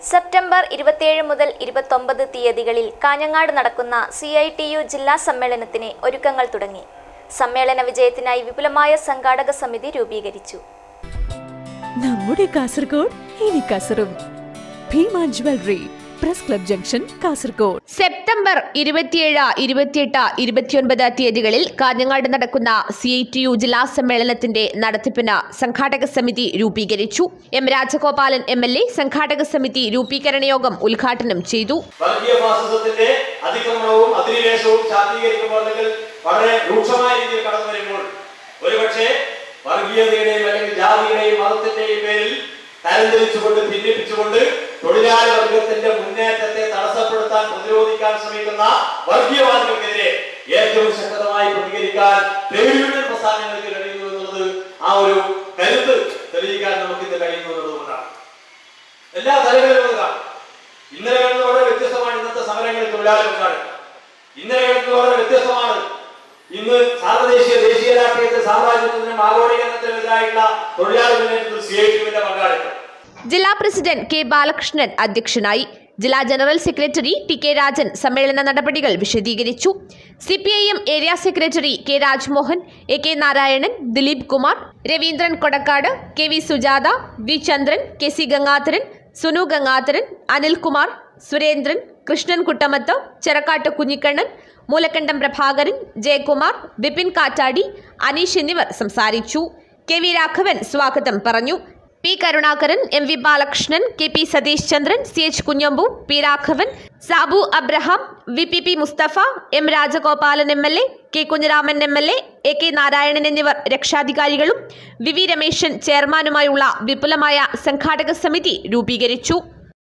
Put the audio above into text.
September ഇരുപത്തിയേഴ് മുതൽ ഇരുപത്തൊമ്പത് തീയതികളിൽ കാഞ്ഞങ്ങാട് നടക്കുന്ന സി ഐ ടി യു ജില്ലാ സമ്മേളനത്തിന് ഒരുക്കങ്ങൾ തുടങ്ങി സമ്മേളന വിജയത്തിനായി വിപുലമായ സംഘാടക സമിതി രൂപീകരിച്ചു നമ്മുടെ കാസർഗോഡ് ഇനി കസറും Bhima jewellery press club junction Kasaragod September ഇരുപത്തിയേഴ് ഇരുപത്തിയെട്ട് ഇരുപത്തിയൊൻപത് തീയതികളിൽ കാഞ്ഞങ്ങാട് നടക്കുന്ന സി ഐ ടി യു ജില്ലാ സമ്മേളനത്തിന്റെ നടത്തിപ്പിന് സംഘാടക സമിതി രൂപീകരിച്ചു M Rajagopalan M L A സംഘാടക സമിതി രൂപീകരണ യോഗം ഉദ്ഘാടനം ചെയ്തു വർഗീയ ഫാസിസത്തിന്റെ അതിക്രമണവും അധിനിവേശവും ശാക്തീകരിക്കുമ്പോൾ അല്ലെങ്കിൽ വളരെ രൂക്ഷമായ രീതിയിൽ കടന്നു വരുമ്പോൾ ഒരുപക്ഷെ വർഗീയതയുടെയും അല്ലെങ്കിൽ ജാതിയുടെയും മതത്തിന്റെയും പേരിൽ തരംതിരിച്ചുകൊണ്ട് ഭിന്നിപ്പിച്ചുകൊണ്ട് തൊഴിലാളി വർഗത്തിന്റെ മുന്നേറ്റത്തെ തടസ്സപ്പെടുത്താൻ പ്രതിരോധിക്കാൻ ശ്രമിക്കുന്ന വർഗീയവാദികൾക്കെതിരെ ഏറ്റവും ശക്തമായി പ്രതികരിക്കാൻ ട്രേഡ് യൂണിയൻ പ്രസ്ഥാനങ്ങൾക്ക് കഴിയുന്നു എന്നുള്ളത് ആ ഒരു കരുത്ത് തെളിയിക്കാൻ നമുക്ക് ഇന്ന് കഴിയുന്നു എന്നുള്ളതുകൊണ്ടാണ് എല്ലാ തലങ്ങളിലും അത് കാണും ഇന്നലെ നിന്ന് വളരെ വ്യത്യസ്തമാണ് ഇന്നത്തെ സമരങ്ങളിൽ തൊഴിലാളി പങ്കാളിത്തം ഇന്നലെ നിന്ന് വളരെ വ്യത്യസ്തമാണ് ഇന്ന് സാർവദേശീയ ദേശീയ രാഷ്ട്രീയത്തിൽ സാമ്രാജ്യത്തിനും ആഗോളീകരണത്തിനും എതിരായിട്ടുള്ള തൊഴിലാളി മുന്നേറ്റത്തിൽ സി ഐ ടിയുടെ പങ്കാളിത്തം ജില്ലാ പ്രസിഡന്റ് കെ ബാലകൃഷ്ണൻ അധ്യക്ഷനായി ജില്ലാ general secretary T K Rajan സമ്മേളന നടപടികൾ വിശദീകരിച്ചു C P I M area secretary K Rajmohan A K Narayanan Dileep Kumar Raveendran Kodakkad K V Sujatha V Chandran K C Gangadharan Sunu Gangadharan Anilkumar Surendran Krishnan Kuttamath Cherakkat Kunhikannan Moolakandam Prabhakaran Jayakumar Vipin Kattadi Aneesh എന്നിവർ സംസാരിച്ചു കെ വി രാഘവൻ സ്വാഗതം പറഞ്ഞു P Karunakaran M V Balakrishnan K P Satheesh Chandran C H Kunhambu P Raghavan Sabu Abraham V P P Musthafa M Rajagopalan M L A K Kunhiraman M L A A K Narayanan എന്നിവർ രക്ഷാധികാരികളും V V Rameshan ചെയർമാനുമായുള്ള വിപുലമായ സംഘാടക സമിതി രൂപീകരിച്ചു